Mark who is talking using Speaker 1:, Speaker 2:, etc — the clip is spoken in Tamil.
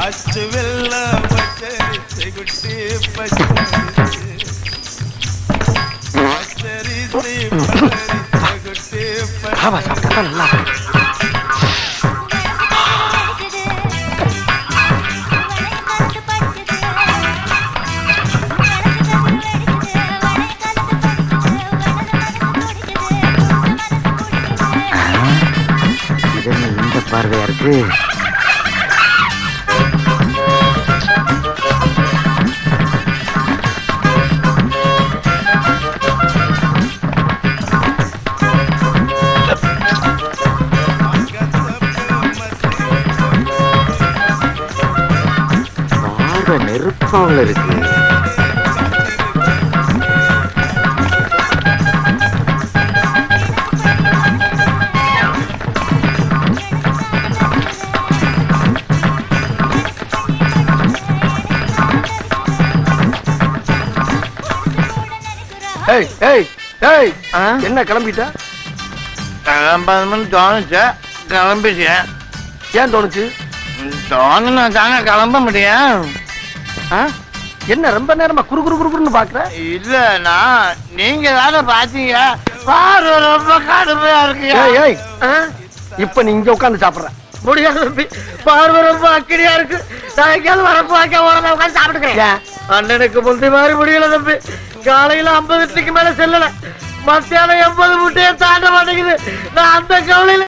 Speaker 1: அச்சு வெள்ளம் பச்சரிசி குட்டி பச்சரிசி பச்சரிசி பச்சரிசி குட்டி
Speaker 2: ராவா சாப்பிட்டா நல்லா இது என்ன இந்த பார்வையா இருக்கு பார்வை நெருப்பாவில் இருக்கு ஏய் ஏய் ஏய் என்ன கிளம்பிட்ட
Speaker 3: கிளம்பணும்னு தோணுச்சு கிளம்பிட்டேன்
Speaker 2: ஏன் தோணுச்சு
Speaker 3: தோணுனா தானே கிளம்ப முடியும்
Speaker 2: ஆ? என்ன ரொம்ப நேரமா குறு குறு குறுன்னு பாக்குற
Speaker 3: இல்லனா நீங்க தானே பாத்தீங்க பாரு ரொம்ப கடுமையா இருக்கு
Speaker 2: ஏய் ஏய் ஆ? இப்ப நீ இங்க உட்கார்ந்து சாப்பிடுற
Speaker 3: முடியாது தம்பி பார்வை ரொம்ப அக்கடியா இருக்கு நான் எங்கேயாவது வரப்பு வாக்க ஓரமா உட்காந்து சாப்பிட்டுக்கிறேன்
Speaker 2: ஏன்?
Speaker 3: அண்ணனுக்கு முந்தி மாதிரி முடியல தம்பி காலையில ஐம்பது இட்லிக்கு மேல செல்லல மத்தியானம் எண்பது முட்டையை தாண்ட மாட்டேங்குது நான் அந்த கவலையில